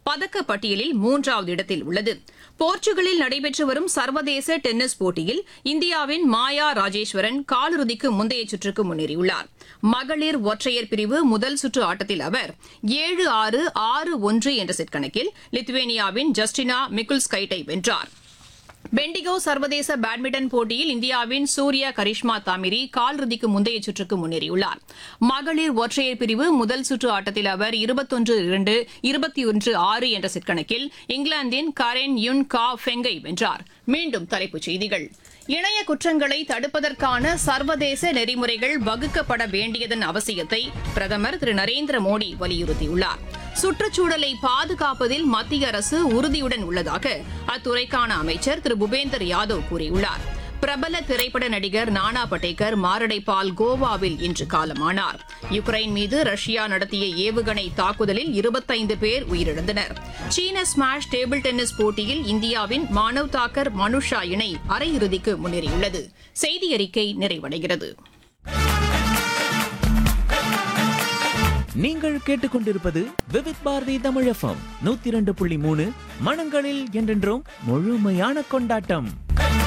பதக்க பட்டியலில் மூன்றாவது இடத்தில் உள்ளது போர்ச்சுகலில் நடைபெற்று வரும் சர்வதேச டென்னிஸ் போட்டியில் இந்தியாவின் மாயா ராஜேஸ்வரன் காலிறுதிக்கு முந்தைய சுற்றுக்கு முன்னேறியுள்ளார் மகளிர் ஒற்றையர் பிரிவு முதல் சுற்று ஆட்டத்தில் அவர் ஏழு ஆறு ஆறு ஒன்று என்ற செட் கணக்கில் லித்துவேனியாவின் ஜஸ்டினா மிக்குல்ஸ்கைட்டை வென்றார் பெண்டிகோ சர்வதேச பேட்மிண்டன் போட்டியில் இந்தியாவின் சூர்யா கரிஷ்மா தாமிரி காலிறுதிக்கு முந்தைய சுற்றுக்கு முன்னேறியுள்ளார் மகளிர் ஒற்றையர் பிரிவு முதல் சுற்று ஆட்டத்தில் அவர் இருபத்தொன்று இரண்டு இருபத்தி ஒன்று ஆறு என்ற செட் கணக்கில் இங்கிலாந்தின் கரென் யுன் கா ஃபெங்கை வென்றார் மீண்டும் தலைப்புச் செய்திகள் இணைய குற்றங்களை தடுப்பதற்கான சர்வதேச நெறிமுறைகள் வகுக்கப்பட வேண்டியதன் அவசியத்தை பிரதமர் திரு நரேந்திர மோடி வலியுறுத்தியுள்ளார் சுற்றுச்சூழலை பாதுகாப்பதில் மத்திய அரசு உறுதியுடன் உள்ளதாக அத்துறைக்கான அமைச்சர் திரு பூபேந்தர் யாதவ் கூறியுள்ளார் பிரபல திரைப்பட நடிகர் நானா படேகர் மாரடைப்பால் கோவாவில் இன்று காலமானார் யுக்ரைன் மீது ரஷ்யா நடத்திய ஏவுகணை தாக்குதலில் இருபத்தைந்து பேர் உயிரிழந்தனர் சீன ஸ்மாஷ் டேபிள் டென்னிஸ் போட்டியில் இந்தியாவின் மானவ் தாக்கர் மனுஷா இணை அரையிறுதிக்கு முன்னேறியுள்ளது செய்தி அறிக்கை நிறைவடைகிறது நீங்கள் கேட்டுக்கொண்டிருப்பது விவித் பாரதி தமிழ் எஃப்எம் நூத்தி இரண்டு புள்ளி மூணு மனங்களில் என்றென்றும் முழுமையான கொண்டாட்டம்